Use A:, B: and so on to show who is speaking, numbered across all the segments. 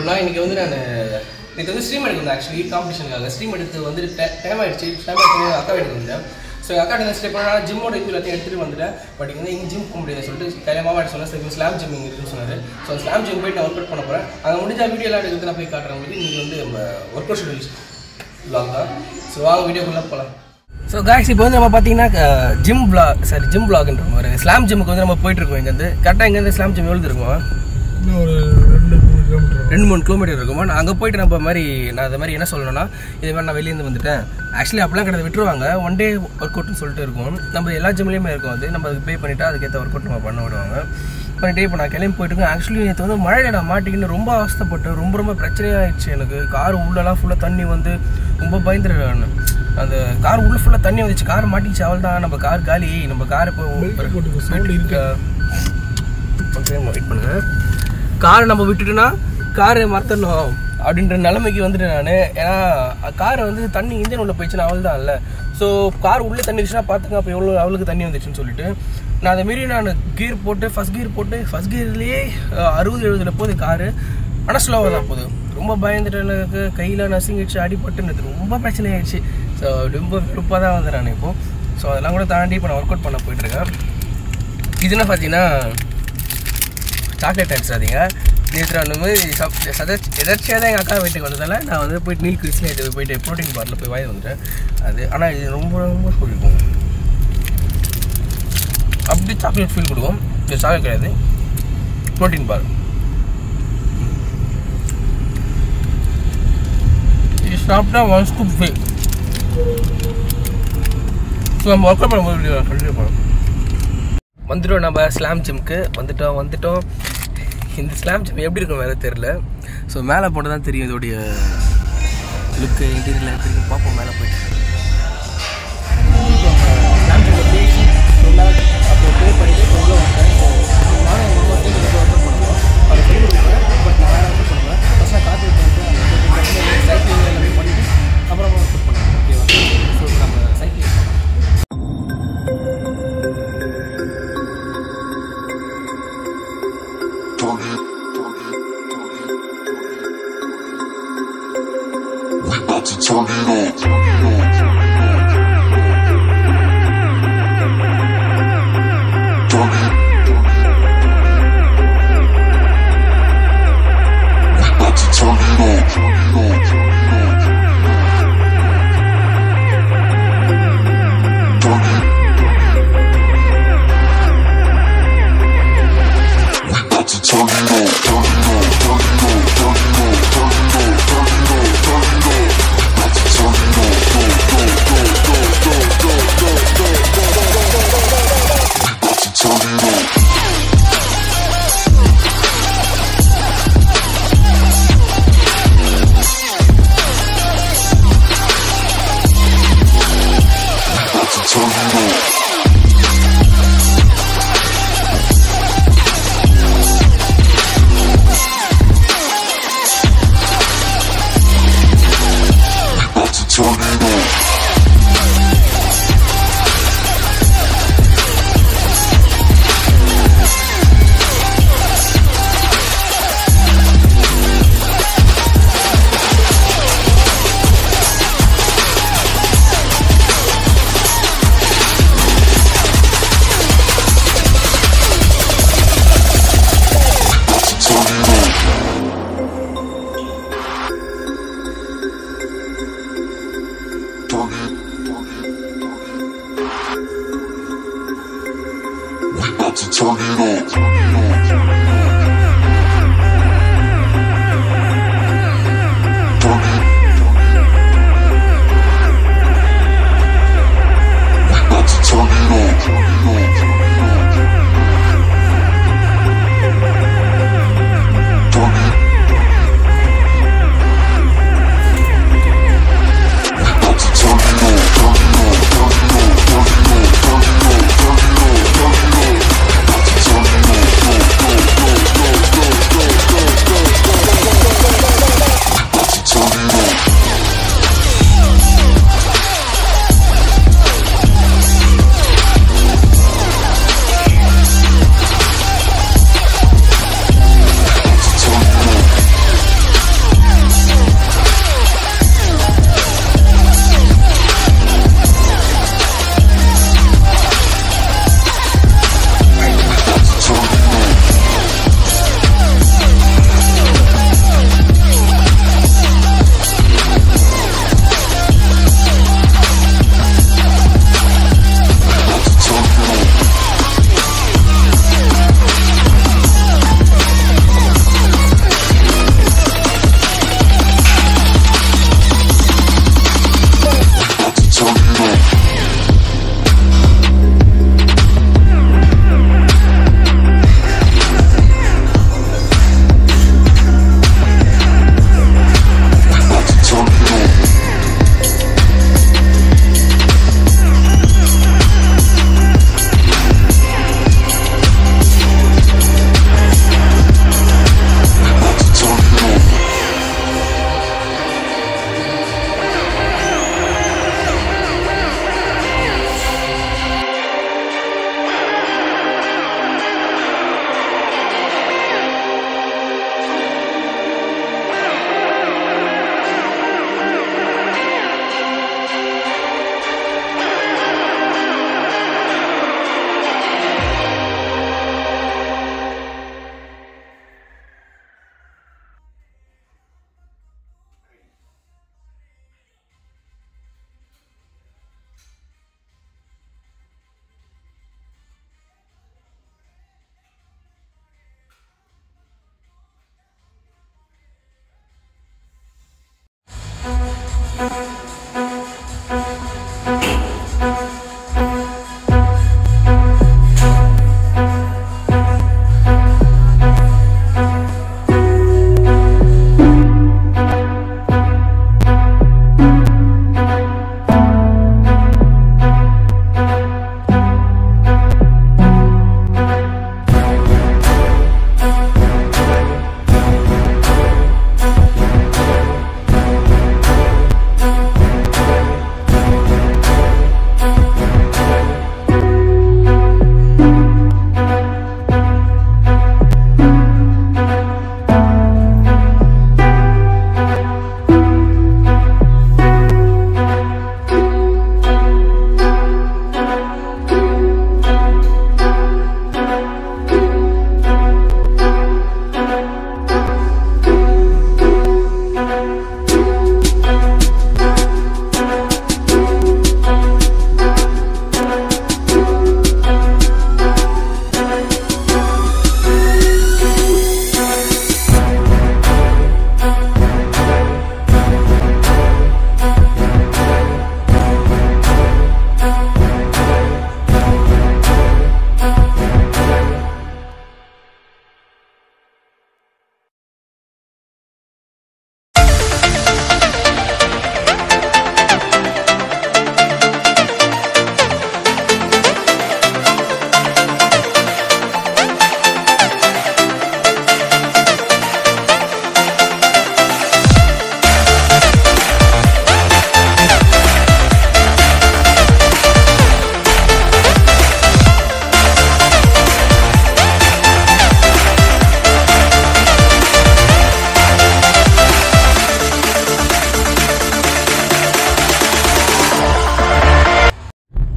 A: சொல்லலாம் இன்னைக்கு வந்து நான் நேற்று வந்து ஸ்ட்ரீம் எடுக்கிறேன் ஆக்சுவலி காம்படிஷனுக்காக ஸ்ட்ரீம் எடுத்து வந்து டைம் ஆயிடுச்சு டைம் ஆயிடுச்சு அக்கா வீட்டுக்கு வந்தேன் ஸோ அக்கா வந்து ஸ்டே பண்ணா ஜிம்மோட இது எல்லாத்தையும் எடுத்துகிட்டு வந்துட்டேன் பட் இங்கே வந்து இங்கே ஜிம் போக முடியாது சொல்லிட்டு கையில் மாமா சொன்னேன் சரி ஸ்லாம் ஜிம் இங்கே இருக்குன்னு சொன்னார் ஸோ ஸ்லாம் ஜிம் போயிட்டு நான் ஒர்க் அவுட் பண்ண போகிறேன் அங்கே முடிஞ்ச வீடியோ எல்லாம் எடுத்து நான் போய் காட்டுறேன் உங்களுக்கு இன்றைக்கி வந்து நம்ம ஒர்க் அவுட் ஷெடியூல்ஸ் vlog தான் ஸோ வாங்க வீடியோக்குள்ளே போகலாம் ஸோ காய்ஸ் இப்போ வந்து நம்ம பார்த்தீங்கன்னா ஜிம் vlog சாரி ஜிம் vlogன்ற ஒரு ஸ்லாம் ஜிம்முக்கு வந்து நம்ம போயிட்டு இருக்கோம் இங்கேருந்து கரெக்டாக இங்கேருந்து ஸ்லாம் ஜிம் எவ்வளோ இருக்கும்
B: இன்னும் ஒரு ரெண்டு மூணு கிலோமீட்டர்
A: ரெண்டு மூணு கிலோமீட்டர் இருக்குமா நான் அங்கே போயிட்டு நம்ம மாதிரி நான் அது மாதிரி என்ன சொல்லணும்னா இதே மாதிரி நான் வெளியேருந்து வந்துட்டேன் ஆக்சுவலி அப்படிலாம் கிடையாது விட்டுருவாங்க ஒன் டே ஒர்க் அவுட்னு சொல்லிட்டு இருக்கும் நம்ம எல்லா ஜிம்லேயுமே இருக்கும் அது நம்ம அதுக்கு பே பண்ணிவிட்டு அதுக்கேற்ற ஒர்க் அவுட் நம்ம பண்ண விடுவாங்க பண்ணிட்டு இப்போ நான் கிளம்பி போயிட்டு இருக்கேன் ஆக்சுவலி நேற்று வந்து மழையில் நான் மாட்டிக்கின்னு ரொம்ப அவஸ்தைப்பட்டேன் ரொம்ப ரொம்ப பிரச்சனையாகிடுச்சு எனக்கு கார் உள்ளெல்லாம் ஃபுல்லாக தண்ணி வந்து ரொம்ப பயந்துருக்கேன் நான் அந்த கார் உள்ள ஃபுல்லாக தண்ணி வந்துச்சு கார் மாட்டிச்சு அவள் தான் நம்ம கார் காலி நம்ம கார் இப்போ
B: போட்டுக்கோ, sound இருக்கு.
A: ஓகே வெயிட் பண்ணுங்க காரை நம்ம விட்டுட்டோன்னா காரை மறந்துடணும் அப்படின்ற நிலைமைக்கு வந்துட்டேன் நான் ஏன்னா காரை வந்து தண்ணி இன்ஜின் உள்ள போயிடுச்சுன்னா அவள் தான் இல்லை ஸோ கார் உள்ளே தண்ணி இருந்துச்சுன்னா பார்த்துங்க அப்போ எவ்வளோ அவளுக்கு தண்ணி வந்துச்சுன்னு சொல்லிட்டு நான் அதை மாரி நான் கீர் போட்டு ஃபஸ்ட் கீர் போட்டு ஃபஸ்ட் கீர்லேயே அறுபது எழுபதுல போகுது காரு ஆனால் ஸ்லோவாக தான் போகுது ரொம்ப பயந்துட்டு எனக்கு கையில் நசுங்கிடுச்சு அடிபட்டு எனக்கு ரொம்ப பிரச்சனை ஆயிடுச்சு ஸோ ரொம்ப விருப்பாக தான் வந்து நான் இப்போ ஸோ அதெல்லாம் கூட தாண்டி இப்போ நான் ஒர்க் அவுட் பண்ண போயிட்டுருக்கேன் இதுன்னு பார்த்தீங்கன்னா சாக்லேட் அடிச்சாதீங்க நேற்று அந்த மாதிரி சப் சதச் எதர்ச்சியாக தான் எங்கள் அக்கா வீட்டுக்கு வந்ததால நான் வந்து போயிட்டு நீல் கிறிஸ்டில் இது போயிட்டு ப்ரோட்டீன் பாரில் போய் வாங்கி வந்துட்டேன் அது ஆனால் இது ரொம்ப ரொம்ப பிடிக்கும் அப்படி சாக்லேட் ஃபீல் கொடுக்கும் இது சாக்லேட் கிடையாது ப்ரோட்டீன் பார் இது சாப்பிட்டா ஒன் ஸ்கூப் ஃப்ரீ ஸோ நம்ம ஒர்க் அவுட் பண்ணும்போது கண்டிப்பாக போகிறோம் வந்துட்டோம் நம்ம ஸ்லாம் ஜிம்க்கு வந்துட்டோம் வந்துட்டோம் இந்த ஸ்லாம் ஜிம் எப்படி இருக்கும் வேறு தெரில ஸோ மேலே போட்டு தான் தெரியும் இதோடைய லுக்கு இன்டீரியரில் எப்படி இருக்கு பார்ப்போம் மேலே போயிட்டு ஸ்லாம் ஜிம்மில் பேசி அப்போ பே பண்ணிட்டு இப்போ உள்ள வந்தேன் ஸோ நானும் எங்கள் அம்மா சேர்ந்து ரொம்ப ஒர்க் பண்ணுவோம் அதை சொல்லி கொடுக்குறேன் பட் நான் வேறு ஒர்க் பண்ணுவேன் ஃபஸ்ட்டாக காற்று பண்ணிட்டு சைக்கிளிங் எல்லாமே பண்ணிவிட்டு அப்புறமா ஒர்க் பண்ணுவேன் ஓகேவா ஸோ நம்ம cycling
C: Turn it, turn it, turn it, turn it. We about to turn it on. Turn it, turn it. We about to turn it on. Turn it on, turn it on. Turn it. We about to turn it on, turn it on, turn it on, turn it on, turn it on, turn it on, turn it on. We about to turn it on, go, go, go, go, go, go, go, go, go, go, go, go, go. We about to turn it on. We about to turn it on. We about to turn it on. About to turn it on. Turn it, turn it, turn it. We about to turn it on. Turn it on, turn it on. Turn it, turn it, turn it. We about to turn it on. Turn it on, turn it on. Turn it. We about to turn it on, turn it on, turn it on, turn it on, turn it on, turn it on, turn it on. We about to turn it on.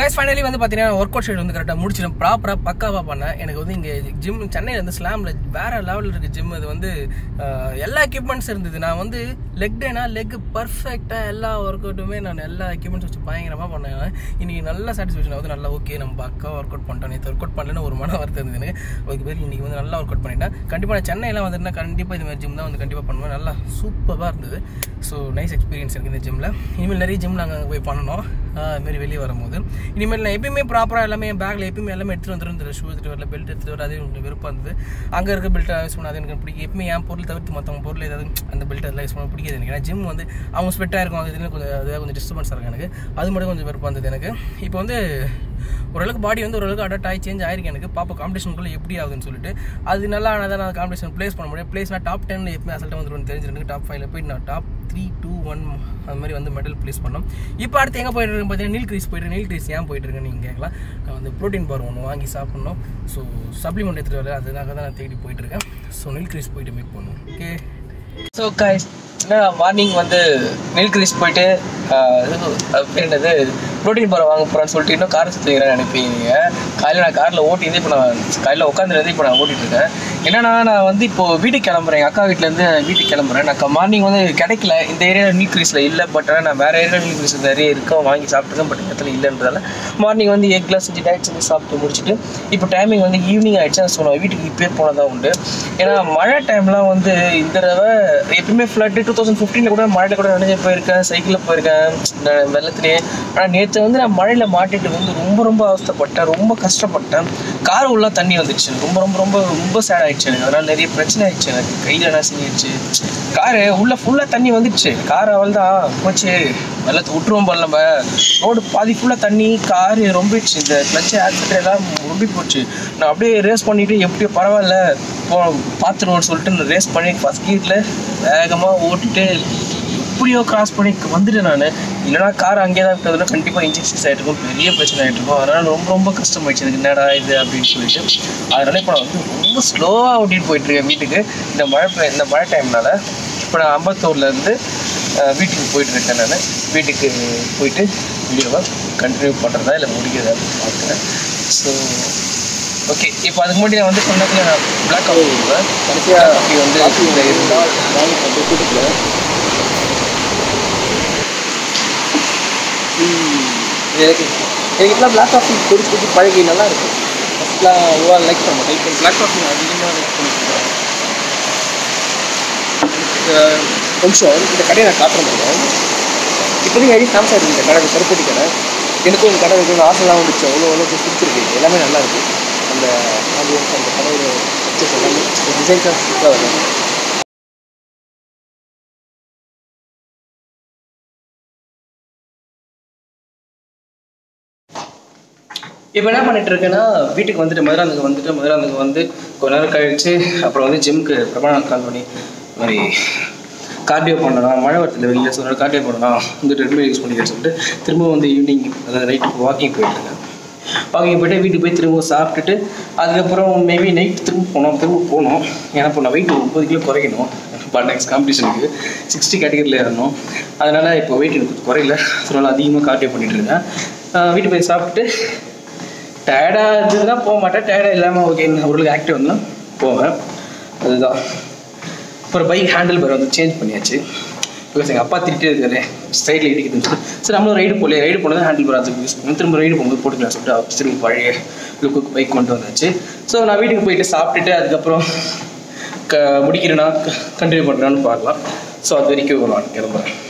A: Guys finally வந்து பார்த்தீங்கன்னா work out shed வந்து கரெக்டாக முடிச்சிடும் ப்ராப்பராக பக்காவாக பண்ணேன் எனக்கு வந்து இங்கே ஜிம் சென்னையில் வந்து ஸ்லாமில் வேற லெவலில் இருக்குது ஜிம் அது வந்து ஆஹ், எல்லா எக்யூப்மெண்ட்ஸ் இருந்தது நான் வந்து லெக் டேனா லெக் பர்ஃபெக்டாக எல்லா ஒர்க் அவுட்டுமே நான் எல்லா எக்யூப்மெண்ட்ஸ் வச்சு பயங்கரமாக பண்ணேன் இன்னைக்கு நல்ல சாட்டிஸ்ஃபேக்ஷன் ஆகுது நல்லா ஓகே நம்ம பக்காவாக ஒர்க் அவுட் பண்ணிட்டோம் நேற்று ஒர்க் அவுட் பண்ணலன்னு ஒரு மன வருத்தம் இருந்தது எனக்கு ஓகே பேர் இன்னைக்கு வந்து நல்லா ஒர்க் அவுட் பண்ணிட்டேன் கண்டிப்பாக நான் சென்னையில் வந்துருந்தா கண்டிப்பாக இது மாதிரி ஜிம் தான் வந்து கண்டிப்பாக பண்ணுவேன் நல்லா சூப்பராக இருந்தது ஸோ நைஸ் எக்ஸ்பீரியன்ஸ் இருக்குது இந்த ஜிம்மில் இனிமேல் நிறைய ஜிம் நாங்கள் அங்கே போய் பண்ணணும் ஆஹ் இது மாதிரி வெளியே வரும்போது இனிமேல் நான் எப்பயுமே ப்ராப்பராக எல்லாமே என் பேக்கில் எப்பயுமே எல்லாமே எடுத்துகிட்டு வந்துடும் ஷூ எடுத்துகிட்டு வரல பெல்ட் எடுத்துகிட்டு வர அது எனக்கு விருப்பம் இருந்தது அங்கே இருக்க பெல்ட்டை யூஸ் பண்ண அது எனக்கு பிடிக்கும் எப்பயுமே என் பொருள் தவிர்த்து மற்றவங்க பொருள் ஏதாவது அந்த பெல்ட் அதெல்லாம் யூஸ் பண்ண பிடிக்காது எனக்கு ஏன்னா ஜிம் வந்து அவங்க ஸ்வெட்டாக இருக்கும் அது இதுன்னு கொஞ்சம் அது கொஞ்சம் டிஸ்டர்பன்ஸாக இருக்கும் எனக்கு அது மட்டும் கொஞ்சம் விருப்பம் இருந்தது எனக்கு இப்போ வந்து ஓரளவுக்கு பாடி வந்து ஓரளவுக்கு அடாப்ட் ஆகி சேஞ்ச் ஆயிருக்கு எனக்கு பாப்பா காம்படிஷனுக்குள்ள எப்படி ஆகுதுன்னு சொல்லிட்டு அது நல்லா ஆனதான் நான் காம்படிஷன் ப்ளேஸ் பண்ண முடியும் ப்ளேஸ் நான் டாப் டென் எப்பவுமே அசல்ட்டாக வந்துடும் தெரிஞ்சிருக்கு டாப் ஃபைவ்ல போய் நான் டாப் த்ரீ டூ ஒன் அது மாதிரி வந்து மெடல் ப்ளேஸ் பண்ணோம் இப்போ அடுத்து எங்கே போயிட்டு இருக்கு பார்த்தீங்கன்னா நீல் கிரீஸ் போயிட்டு நீல் கிரீஸ் ஏன் போயிட்டு இருக்குன்னு நீங்கள் கேட்கலாம் நான் வந்து ப்ரோட்டீன் பார் ஒன்று வாங்கி சாப்பிட்ணும் ஸோ சப்ளிமெண்ட் எடுத்துகிட்டு வரல அதுக்காக தான் நான் தேடி போயிட்டு இருக்கேன் ஸோ நீல் கிரீஸ் போயிட்டு மீட் பண்ணுவோம் ஓகே ஸோ காய்ஸ் மார்னிங் வந்து நீல் கிரீஸ் போயிட்டு ஆஹ், இது அது பேர் என்னது ப்ரோட்டீன் பார் வாங்க போகிறேன்னு சொல்லிட்டு இன்னும் கார் சுற்றுகிறேன் நினைப்பீங்க காலையில் நான் காரில் ஓட்டிருந்து இப்போ நான் காலையில் உட்காந்துருந்து இப்போ நான் ஓட்டிட்டு இருக்கேன் என்னன்னா நான் வந்து இப்போ வீட்டுக்கு கிளம்புறேன் எங்கள் அக்கா வீட்டிலேருந்து வீட்டுக்கு கிளம்புறேன் நான் மார்னிங் வந்து கிடைக்கல இந்த ஏரியாவில் நீல் கிரீஸில் இல்லை பட் ஆனால் நான் வேறு ஏரியா நீல் கிரீஸ் நிறைய இருக்கும் வாங்கி சாப்பிட்டுருக்கேன் பட் இடத்துல இல்லைன்றதால மார்னிங் வந்து எக்லாம் செஞ்சு டயட் செஞ்சு சாப்பிட்டு முடிச்சுட்டு இப்போ டைமிங் வந்து ஈவினிங் ஆயிடுச்சு நான் சொன்னேன் வீட்டுக்கு இப்போயே போனதான் உண்டு ஏன்னா மழை டைம்லாம் வந்து இந்த தடவை எப்பயுமே ஃப்ளட்டு டூ தௌசண்ட் ஃபிஃப்டீனில் கூட மழையில் கூட நினைஞ்சு போயிருக்கேன் சைக்கிளில் போயிருக்கேன் நான் வெள்ளத்துலேயே ஆனால் நேற்று வந்து நான் மழையில் மாட்டிட்டு வந்து ரொம்ப ரொம்ப அவஸ்தைப்பட்டேன் ரொம்ப கஷ்டப்பட்டேன் கார் உள்ள தண்ணி வந்துச்சு ரொம்ப ரொம்ப ரொம்ப ரொம்ப சேட் ஆயிடுச்சு எனக்கு அதனால் நிறைய பிரச்சனை ஆயிடுச்சு எனக்கு கையில் என்ன செஞ்சிடுச்சு காரு உள்ள ஃபுல்லாக தண்ணி வந்துடுச்சு கார் அவள் தான் போச்சு வெள்ளத்தை விட்டுருவோம் போல நம்ம ரோடு பாதி ஃபுல்லாக தண்ணி காரு ரொம்பிடுச்சு இந்த கிளச்சு ஆக்சிடென்ட் எல்லாம் ரொம்பி போச்சு நான் அப்படியே ரேஸ் பண்ணிட்டு எப்படியோ பரவாயில்ல போ பார்த்துருவோம்னு சொல்லிட்டு நான் ரேஸ் பண்ணி ஃபஸ்ட் கீரில் வேகமாக ஓட்டிட்டு எப்படியோ கிராஸ் பண்ணி வந்துட்டேன் நான் இல்லைனா கார் அங்கேயே தான் இருக்கிறதுல கண்டிப்பாக இன்ஜின் சீஸ் ஆகிட்டு இருக்கும் பெரிய பிரச்சனை ஆகிட்டு இருக்கும் அதனால் ரொம்ப ரொம்ப கஷ்டமாயிடுச்சு எனக்கு என்னடா இது அப்படின்னு சொல்லிட்டு அதனால இப்போ நான் வந்து ரொம்ப ஸ்லோவாக ஓட்டிட்டு போயிட்டு இருக்கேன் வீட்டுக்கு இந்த மழை பெ- இந்த மழை டைம்னால இப்போ நான் அம்பத்தூர்லேருந்து வீட்டுக்கு போயிட்டு இருக்கேன் நான் வீட்டுக்கு போயிட்டு வீடியோவை கண்டினியூ பண்ணுறதா இல்லை முடிக்கிறதா பார்க்குறேன் ஸோ ஓகே இப்போ அதுக்கு முன்னாடி நான் வந்து சொன்னதுல நான் பிளாக் காஃபி கொடுப்பேன் கடைசியாக காஃபி வந்து இதில் இருந்தால் வாங்கி வந்து கொடுக்கல எனக்கு எனக்கு இப்பெல்லாம் பிளாக் காஃபி குடிச்சு குடிச்சு பழகி நல்லா இருக்கு ஃபஸ்ட்லாம் அவ்வளோவா லைக் பண்ண மாட்டேன் இப்போ பிளாக் காஃபி அதிகமாக லைக் பண்ணிக்கிறேன் கொஞ்சம் இந்த கடையை நான் காட்டுற முடியும் இப்போதைக்கு நிறைய ஃபேமஸாக இருக்குது இந்த கடை கருப்பட்டி கடை எனக்கும் இந்த கடை வைக்கணும்னு ஆசைலாம் வந்துச்சு அவ்வளோ அவ்வளோ பிடிச்சிருக்கு எல்லாமே நல்லா இருக்கு அந்த ambience, அந்த கடையோட pictures எல்லாமே டிசைன்ஸ் சூப்பராக இருக்கும் இப்போ என்ன பண்ணிட்டு இருக்கேன்னா வீட்டுக்கு வந்துட்டு மதுராந்தகம் வந்துட்டு மதுராந்தகம் வந்து கொஞ்ச நேரம் கழிச்சு அப்புறம் வந்து ஜிம்க்கு பிரபலம் கால் பண்ணி இந்த மாதிரி கார்டியோ பண்ணலாம் மழை வரத்துல வெளியே சொன்னால் கார்டியோ பண்ணலாம் வந்து ட்ரெட்மில் யூஸ் பண்ணிக்க சொல்லிட்டு திரும்ப வந்து ஈவினிங் அதாவது நைட்டு வாக்கிங் போயிட்டு இருக்கேன் வாக்கிங் போயிட்டு வீட்டுக்கு போய் திரும்ப சாப்பிட்டுட்டு அதுக்கப்புறம் மேபி நைட் திரும்ப போனோம் திரும்ப போனோம் ஏன்னா இப்போ நான் வெயிட் ஒம்பது கிலோ குறைக்கணும் பட் நெக்ஸ்ட் காம்படிஷனுக்கு சிக்ஸ்டி கேட்டகரியில் ஏறணும் அதனால் இப்போ வெயிட் எனக்கு குறையல அதனால அதிகமாக கார்டியோ பண்ணிட்டு இருக்கேன் ஆஹ் வீட்டுக்கு போய் சாப்பிட்டு டயர்டாக இருந்ததுன்னா போக மாட்டேன் டயர்டாக இல்லாமல் ஓகே ஓரளவுக்கு ஆக்டிவ் இருந்தால் போவேன் அதுதான் அப்புறம் பைக் ஹேண்டில் பார் வந்து சேஞ்ச் பண்ணியாச்சு பிகாஸ் எங்கள் அப்பா திட்டே இருக்காரு சைடில் இடிக்குதுன்னு சொல்லி சரி நம்மளும் ரைடு போகல ரைடு போனது ஹேண்டில் பார் அதுக்கு யூஸ் பண்ணுவோம் திரும்ப ரைடு போகும்போது போட்டுக்கலாம் சொல்லிட்டு அவர் திரும்ப பழைய லுக்கு பைக் கொண்டு வந்தாச்சு ஸோ நான் வீட்டுக்கு போயிட்டு சாப்பிட்டுட்டு அதுக்கப்புறம் க முடிக்கிறேன்னா கண்டினியூ பண்ணுறான்னு பார்க்கலாம் ஸோ அது வரைக்கும் நான் கிளம்புறேன்